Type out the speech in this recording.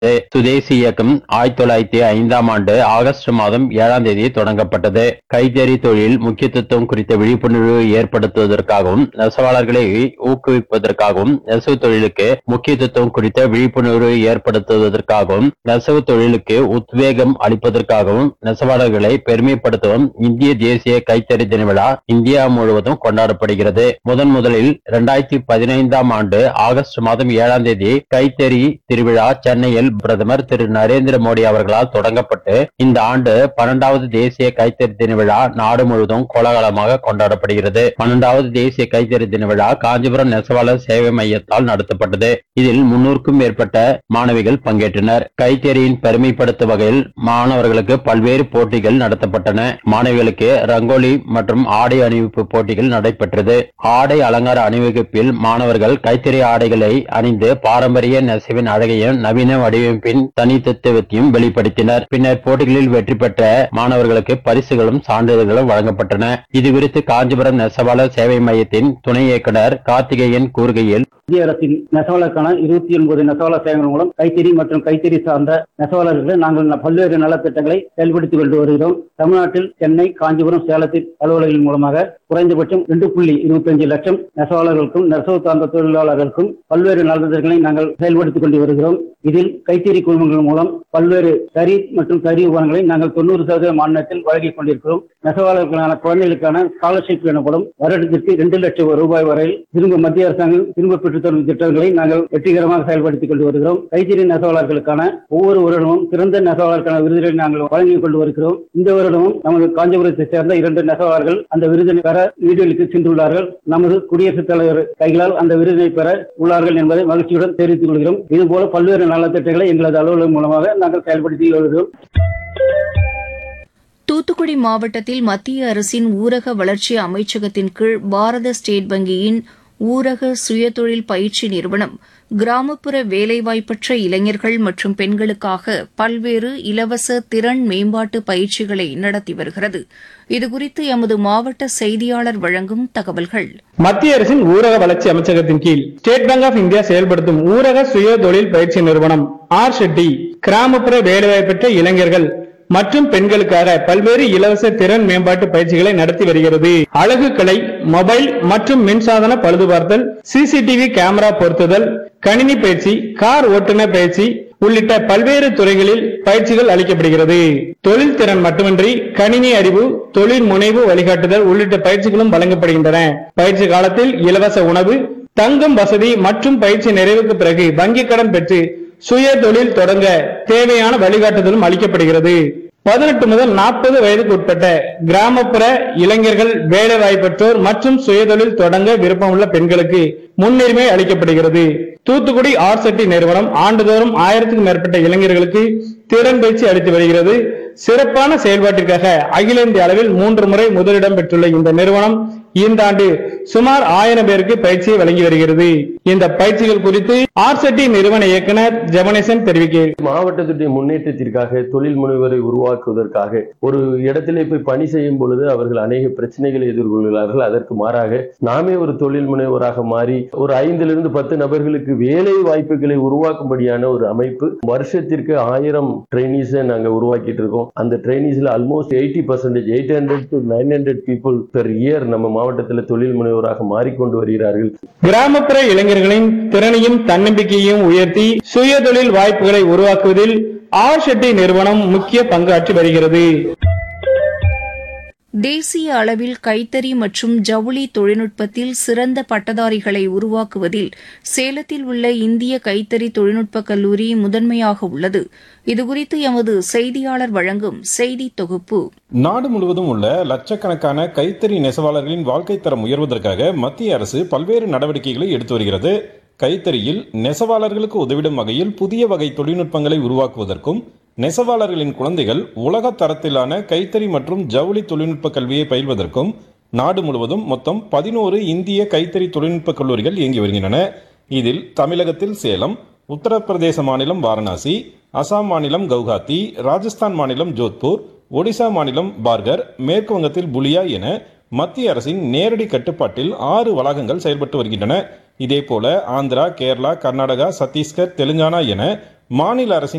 சுதேசி இயக்கம் ஆயிரத்தி தொள்ளாயிரத்தி ஐந்தாம் ஆண்டு ஆகஸ்ட் மாதம் ஏழாம் தேதி தொடங்கப்பட்டது கைத்தறி தொழில் முக்கியத்துவம் குறித்த விழிப்புணர்வு ஏற்படுத்துவதற்காகவும் நெசவாளர்களை ஊக்குவிப்பதற்காகவும் நெசவு தொழிலுக்கு முக்கியத்துவம் குறித்த விழிப்புணர்வு ஏற்படுத்துவதற்காகவும் நெசவு தொழிலுக்கு உத்வேகம் அளிப்பதற்காகவும் நெசவாளர்களை பெருமைப்படுத்தவும் இந்திய தேசிய கைத்தறி தின விழா இந்தியா முழுவதும் கொண்டாடப்படுகிறது முதன் முதலில் இரண்டாயிரத்தி பதினைந்தாம் ஆண்டு ஆகஸ்ட் மாதம் ஏழாம் தேதி கைத்தறி திருவிழா சென்னையில் பிரதமர் திரு நரேந்திர மோடி அவர்களால் தொடங்கப்பட்டு இந்த ஆண்டு பன்னெண்டாவது தேசிய கைத்தறி தின விழா நாடு முழுவதும் கோலாகலமாக கொண்டாடப்படுகிறது பன்னெண்டாவது தேசிய கைத்தறி தின விழா காஞ்சிபுரம் நெசவாளர் சேவை மையத்தால் நடத்தப்பட்டது இதில் முன்னூறுக்கும் மேற்பட்ட மாணவிகள் பங்கேற்றனர் கைத்தறியின் பெருமைப்படுத்தும் வகையில் மாணவர்களுக்கு பல்வேறு போட்டிகள் நடத்தப்பட்டன மாணவிகளுக்கு ரங்கோலி மற்றும் ஆடை அணிவிப்பு போட்டிகள் நடைபெற்றது ஆடை அலங்கார அணிவகுப்பில் மாணவர்கள் கைத்தறி ஆடைகளை அணிந்து பாரம்பரிய நெசவின் அழகையும் நவீன வடிவமைப்பின் தனித்தத்துவத்தையும் வெளிப்படுத்தினர் பின்னர் போட்டிகளில் வெற்றி பெற்ற மாணவர்களுக்கு பரிசுகளும் சான்றிதழ்களும் வழங்கப்பட்டன இது குறித்து காஞ்சிபுரம் நெசவாளர் சேவை மையத்தின் துணை இயக்குனர் கார்த்திகேயன் கூறுகையில் மத்திய அரசின் நெசவாளருக்கான இருபத்தி ஒன்பது நெசவாளர் சேவைகள் மூலம் கைத்தறி மற்றும் கைத்தறி சார்ந்த நெசவாளர்களுக்கு நாங்கள் ந- பல்வேறு நலத்திட்டங்களை செயல்படுத்தி கொண்டு வருகிறோம் தமிழ்நாட்டில் சென்னை காஞ்சிபுரம் சேலத்தில் அலுவலகங்கள் மூலமாக குறைந்தபட்சம் ரெண்டு புள்ளி இருபத்தஞ்சு லட்சம் நெசவாளர்களுக்கும் நெசவு சார்ந்த தொழிலாளர்களுக்கும் பல்வேறு நலத்திட்டங்களை நாங்கள் செயல்படுத்திக் கொண்டு வருகிறோம் இதில் கைத்தறி குழுமங்கள் மூலம் பல்வேறு தறி மற்றும் தறி உபகரணங்களை நாங்கள் தொண்ணூறு சதவீத மாநிலத்தில் வழங்கிக் கொண்டிருக்கிறோம் நெசவாளர்களுக்கான குழந்தைகளுக்கான ஸ்காலர்ஷிப் எனப்படும் வருடத்திற்கு இரண்டு லட்சம் ரூபாய் வரை திரும்ப மத்திய அரசாங்கம் திரும்ப பெற்றுத் தரும் திட்டங்களை நாங்கள் வெற்றிகரமாக செயல்படுத்திக் கொண்டு வருகிறோம் கைத்தறி நெசவாளர்களுக்கான ஒவ்வொரு வருடமும் சிறந்த நெசவாளருக்கான விருதுகளை நாங்கள் வழங்கிக் கொண்டு வருகிறோம் இந்த வருடமும் நமது காஞ்சிபுரத்தை சேர்ந்த இரண்டு நெசவாளர்கள் அந்த விருதினை பெற வீடுகளுக்கு சென்றுள்ளார்கள் நமது குடியரசுத் தலைவர் கைகளால் அந்த விருதினை பெற உள்ளார்கள் என்பதை மகிழ்ச்சியுடன் தெரிவித்துக் கொள்கிறோம் இதுபோல பல்வேறு நலத்திட்டங்களை எங்களது அலுவலகம் மூலமாக நாங்கள் செயல்படுத்தி வருகிறோம் தூத்துக்குடி மாவட்டத்தில் மத்திய அரசின் ஊரக வளர்ச்சி அமைச்சகத்தின் கீழ் பாரத ஸ்டேட் வங்கியின் ஊரக சுயதொழில் பயிற்சி நிறுவனம் கிராமப்புற வேலைவாய்ப்பற்ற இளைஞர்கள் மற்றும் பெண்களுக்காக பல்வேறு இலவச திறன் மேம்பாட்டு பயிற்சிகளை நடத்தி வருகிறது இதுகுறித்து எமது மாவட்ட செய்தியாளர் வழங்கும் தகவல்கள் மத்திய அரசின் ஊரக வளர்ச்சி அமைச்சகத்தின் கீழ் ஸ்டேட் பேங்க் ஆஃப் இந்தியா செயல்படுத்தும் ஊரக சுய தொழில் பயிற்சி நிறுவனம் ஆர் ஷெட்டி கிராமப்புற வேலைவாய்ப்பற்ற இளைஞர்கள் மற்றும் பெண்களுக்காக பல்வேறு இலவச திறன் மேம்பாட்டு பயிற்சிகளை நடத்தி வருகிறது அழகு கலை மொபைல் மற்றும் மின்சாதன பழுதுபார்த்தல் சிசிடிவி கேமரா பொருத்துதல் கணினி பயிற்சி கார் ஓட்டுநர் பயிற்சி உள்ளிட்ட பல்வேறு துறைகளில் பயிற்சிகள் அளிக்கப்படுகிறது தொழில் திறன் மட்டுமின்றி கணினி அறிவு தொழில் முனைவு வழிகாட்டுதல் உள்ளிட்ட பயிற்சிகளும் வழங்கப்படுகின்றன பயிற்சி காலத்தில் இலவச உணவு தங்கும் வசதி மற்றும் பயிற்சி நிறைவுக்கு பிறகு வங்கி கடன் பெற்று சுய தொழில் தொடங்க தேவையான வழிகாட்டுதலும் அளிக்கப்படுகிறது பதினெட்டு முதல் நாற்பது வயதுக்கு உட்பட்ட கிராமப்புற இளைஞர்கள் வேலை வாய்ப்பற்றோர் மற்றும் சுயதொழில் தொடங்க விருப்பமுள்ள பெண்களுக்கு முன்னுரிமை அளிக்கப்படுகிறது தூத்துக்குடி ஆர்செட்டி நிறுவனம் ஆண்டுதோறும் ஆயிரத்துக்கும் மேற்பட்ட இளைஞர்களுக்கு திறன் பயிற்சி அளித்து வருகிறது சிறப்பான செயல்பாட்டிற்காக அகில இந்திய அளவில் மூன்று முறை முதலிடம் பெற்றுள்ள இந்த நிறுவனம் இந்த ஆண்டு சுமார் ஆயிரம் பேருக்கு பயிற்சியை வழங்கி வருகிறது இந்த பயிற்சிகள் குறித்து ஆர்செட்டி நிறுவன இயக்குனர் ஜெபனேசன் தெரிவிக்கிறார் மாவட்டத்துடைய முன்னேற்றத்திற்காக தொழில் முனைவரை உருவாக்குவதற்காக ஒரு இடத்திலே போய் பணி செய்யும் பொழுது அவர்கள் அநேக பிரச்சனைகளை எதிர்கொள்கிறார்கள் அதற்கு மாறாக நாமே ஒரு தொழில் முனைவராக மாறி ஒரு ஐந்திலிருந்து பத்து நபர்களுக்கு வேலை வாய்ப்புகளை உருவாக்கும்படியான ஒரு அமைப்பு வருஷத்திற்கு ஆயிரம் ட்ரைனிஸை நாங்க உருவாக்கிட்டு இருக்கோம் அந்த ட்ரைனிஸ்ல almost eighty percentage eight hundred to nine hundred people per year நம்ம மாவட்டத்தில் தொழில் முனைவராக மாறிக்கொண்டு வருகிறார்கள் கிராமப்புற இளைஞர்களின் திறனையும் தன்னம்பிக்கையையும் உயர்த்தி சுயதொழில் வாய்ப்புகளை உருவாக்குவதில் ஆர் ஷெட்டி நிறுவனம் முக்கிய பங்காற்றி வருகிறது தேசிய அளவில் கைத்தறி மற்றும் ஜவுளி தொழில்நுட்பத்தில் சிறந்த பட்டதாரிகளை உருவாக்குவதில் சேலத்தில் உள்ள இந்திய கைத்தறி தொழில்நுட்பக் கல்லூரி முதன்மையாக உள்ளது இதுகுறித்து எமது செய்தியாளர் வழங்கும் செய்தி தொகுப்பு நாடு முழுவதும் உள்ள லட்சக்கணக்கான கைத்தறி நெசவாளர்களின் வாழ்க்கை தரம் உயர்வதற்காக மத்திய அரசு பல்வேறு நடவடிக்கைகளை எடுத்து வருகிறது கைத்தறியில் நெசவாளர்களுக்கு உதவிடும் வகையில் புதிய வகை தொழில்நுட்பங்களை உருவாக்குவதற்கும் நெசவாளர்களின் குழந்தைகள் உலக தரத்திலான கைத்தறி மற்றும் ஜவுளி தொழில்நுட்ப கல்வியை பயில்வதற்கும் நாடு முழுவதும் மொத்தம் பதினோரு இந்திய கைத்தறி தொழில்நுட்ப கல்லூரிகள் இயங்கி வருகின்றன இதில் தமிழகத்தில் சேலம் உத்தரப்பிரதேச மாநிலம் வாரணாசி அசாம் மாநிலம் கவுஹாத்தி ராஜஸ்தான் மாநிலம் ஜோத்பூர் ஒடிசா மாநிலம் பார்கர் மேற்கு வங்கத்தில் புலியா என மத்திய அரசின் நேரடி கட்டுப்பாட்டில் ஆறு வளாகங்கள் செயல்பட்டு வருகின்றன இதேபோல ஆந்திரா கேரளா கர்நாடகா சத்தீஸ்கர் தெலுங்கானா என மாநில அரசின்